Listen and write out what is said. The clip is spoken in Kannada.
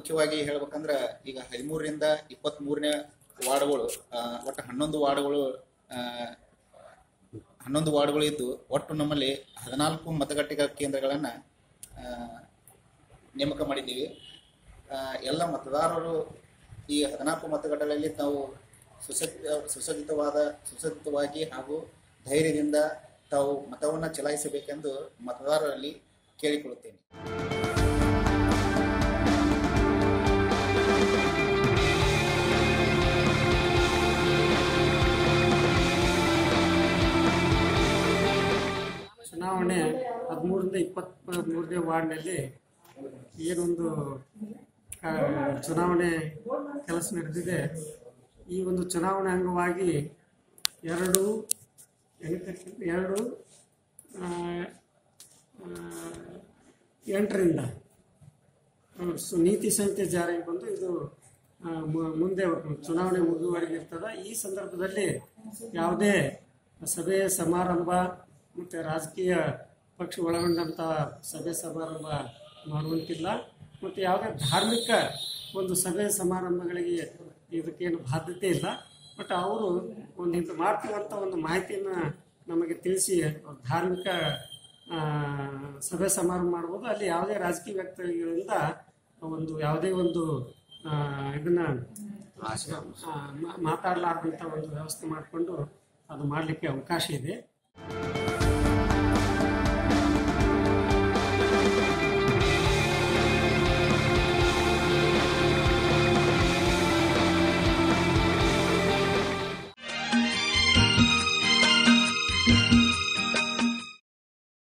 ಮುಖ್ಯವಾಗಿ ಹೇಳ್ಬೇಕಂದ್ರ ಈಗ ಹದಿಮೂರರಿಂದ ಇಪ್ಪತ್ತ್ ಮೂರನೇ ವಾರ್ಡ್ಗಳು ಆ, ಒಟ್ಟು ಹನ್ನೊಂದು ವಾರ್ಡ್ಗಳು ಆ, ಹನ್ನೊಂದು ವಾರ್ಡ್ಗಳು ಇದ್ದು ಒಟ್ಟು ನಮ್ಮಲ್ಲಿ ಹದಿನಾಲ್ಕು ಮತಗಟ್ಟೆ ಕೇಂದ್ರಗಳನ್ನು ನೇಮಕ ಮಾಡಿದ್ದೀವಿ ಆ, ಎಲ್ಲ ಮತದಾರರು ಈ ಹದಿನಾಲ್ಕು ಮತಗಟ್ಟೆಗಳಲ್ಲಿ ತಾವು ಸುಸಜ್ಜಿತ ಸುಸಜ್ಜಿತವಾದ ಸುಸಜ್ಜಿತವಾಗಿ ಹಾಗೂ ಧೈರ್ಯದಿಂದ ತಾವು ಮತವನ್ನು ಚಲಾಯಿಸಬೇಕೆಂದು ಮತದಾರರಲ್ಲಿ ಕೇಳಿಕೊಳ್ಳುತ್ತೇನೆ ಚುನಾವಣೆ ಹದಿಮೂರರಿಂದ ಇಪ್ಪತ್ತ್ ಮೂರನೇ ವಾರ್ಡ್ನಲ್ಲಿ ಏನೊಂದು ಆ, ಚುನಾವಣೆ ಕೆಲಸ ನಡೆದಿದೆ ಈ ಒಂದು ಚುನಾವಣೆ ಅಂಗವಾಗಿ ಎರಡು ಎಂಟಕ್ಕೆ- ಎರಡು ಆ, ಆ, ಎಂಟರಿಂದ ಹ್ಮ್, ಸು- ನೀತಿ ಸಂಹಿತೆ ಜಾರಿಗೆ ಬಂದು ಇದು ಆ, ಮು- ಮುಂದೆ ಚುನಾವಣೆ ಮುಗಿಯುವವರೆಗೆ ಇರ್ತದೆ ಈ ಸಂದರ್ಭದಲ್ಲಿ ಯಾವುದೇ ಸಭೆ ಸಮಾರಂಭ ಮತ್ತು ರಾಜಕೀಯ ಪಕ್ಷ ಒಳಗೊಂಡಂಥ ಸಭೆ ಸಮಾರಂಭ ಮಾಡುವಂತಿಲ್ಲ ಮತ್ತು ಯಾವುದೇ ಧಾರ್ಮಿಕ ಒಂದು ಸಭೆ ಸಮಾರಂಭಗಳಿಗೆ ಇದಕ್ಕೇನು ಬಾಧ್ಯತೆ ಇಲ್ಲ ಬಟ್ ಅವರು ಒಂದು ಇಂಥ ಮಾಡ್ತೀವಂತ ಒಂದು ಮಾಹಿತಿಯನ್ನು ನಮಗೆ ತಿಳಿಸಿ ಅವ್ರ ಧಾರ್ಮಿಕ ಆ, ಸಭೆ ಸಮಾರಂಭ ಮಾಡ್ಬೋದು ಅಲ್ಲಿ ಯಾವುದೇ ರಾಜಕೀಯ ವ್ಯಕ್ತಿಗಳಿಂದ ಒಂದು ಯಾವುದೇ ಒಂದು ಆ, ಇದನ್ನ ಆ, ಮಾ- ಮಾತಾಡಲಾರ್ದಂಥ ಒಂದು ವ್ಯವಸ್ಥೆ ಮಾಡಿಕೊಂಡು ಅದು ಮಾಡಲಿಕ್ಕೆ ಅವಕಾಶ ಇದೆ